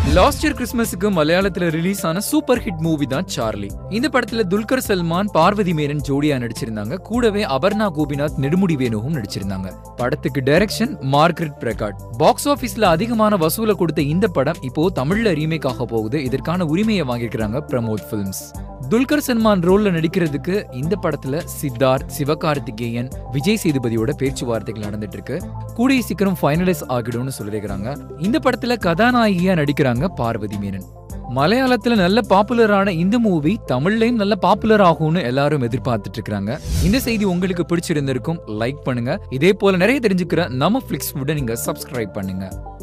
last year கிறிஸ்மஸுக்கு மலையாளத்துல release ஆன super hit movie தான் சார்லி இந்த படத்துல துல்கர் சல்மான் பார்வதி மேனன் ஜோடியா நடிச்சிருந்தாங்க கூடவே அபர்ணா கோபிநாத் நெடுமுடி வேணுவும் நடிச்சிருந்தாங்க படத்துக்கு டைரக்ஷன் மார்கரெட் பிரகாட் பாக்ஸ் ஆபீஸ்ல அதிகமான வசூலை கொடுத்த இந்த படம் இப்போ தமிழ்ல ரீமேக் ஆக போகுது இதற்கான உரிமையை வாங்கியிருக்கிறாங்க பிரமோத் பிலிம்ஸ் துல்கர் சல்மான் ரோல்ல நடிக்கிறதுக்கு இந்த படத்துல சித்தார்த் சிவகார்த்திகேயன் விஜய் சேதுபதியோட பேச்சுவார்த்தைகள் நடந்துட்டு இருக்கு கூடிய சீக்கிரம் ஃபைனலைஸ் ஆகிடும்னு சொல்லியிருக்கிறாங்க இந்த படத்துல கதாநாயகியா நடிக்கிறாங்க பார்வதி மேனன் மலையாளத்துல நல்ல பாப்புலரான இந்த மூவி தமிழ்லயும் நல்ல பாப்புலர் ஆகும்னு எல்லாரும் எதிர்பார்த்துட்டு இருக்காங்க இந்த செய்தி உங்களுக்கு பிடிச்சிருந்திருக்கும் லைக் பண்ணுங்க இதே போல நிறைய தெரிஞ்சுக்கிற நம்ம ஃபிளிக்ஸ் நீங்க சப்ஸ்கிரைப் பண்ணுங்க